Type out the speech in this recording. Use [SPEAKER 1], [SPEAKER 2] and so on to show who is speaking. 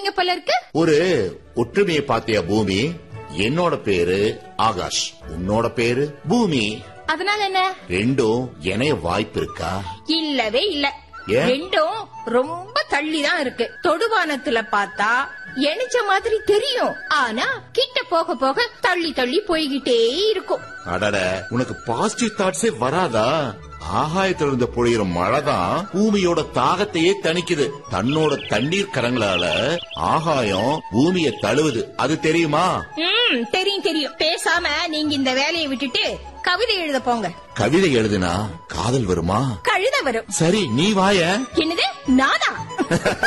[SPEAKER 1] சொல்றீங்க போல இருக்கு
[SPEAKER 2] ஒரு ஒற்றுமையை பாத்தியா பூமி என்னோட பேரு ஆகாஷ் உன்னோட பேரு பூமி
[SPEAKER 1] அதனால என்ன
[SPEAKER 2] ரெண்டும் இணைய வாய்ப்பு இருக்கா
[SPEAKER 1] இல்லவே இல்ல
[SPEAKER 2] ஏன்?
[SPEAKER 1] ரெண்டும் ரொம்ப தள்ளி தான் இருக்கு தொடுவானத்துல பார்த்தா எணிச்ச மாதிரி தெரியும் ஆனா கிட்ட போக போக தள்ளி தள்ளி போய்கிட்டே இருக்கும்
[SPEAKER 2] அடட உனக்கு பாசிட்டிவ் தாட்ஸே வராதா ஆகாயத்துல இருந்து பொழியிற மழைதான் பூமியோட தாகத்தையே தணிக்குது தன்னோட தண்ணீர் கரங்களால ஆகாயம் பூமியை தழுவுது அது தெரியுமா
[SPEAKER 1] ம் தெரியும் தெரியும் பேசாம நீங்க இந்த வேலையை விட்டுட்டு கவிதை எழுத போங்க
[SPEAKER 2] கவிதை எழுதுனா காதல் வருமா
[SPEAKER 1] கழுத வரும்
[SPEAKER 2] சரி நீ வாய
[SPEAKER 1] என்னது நானா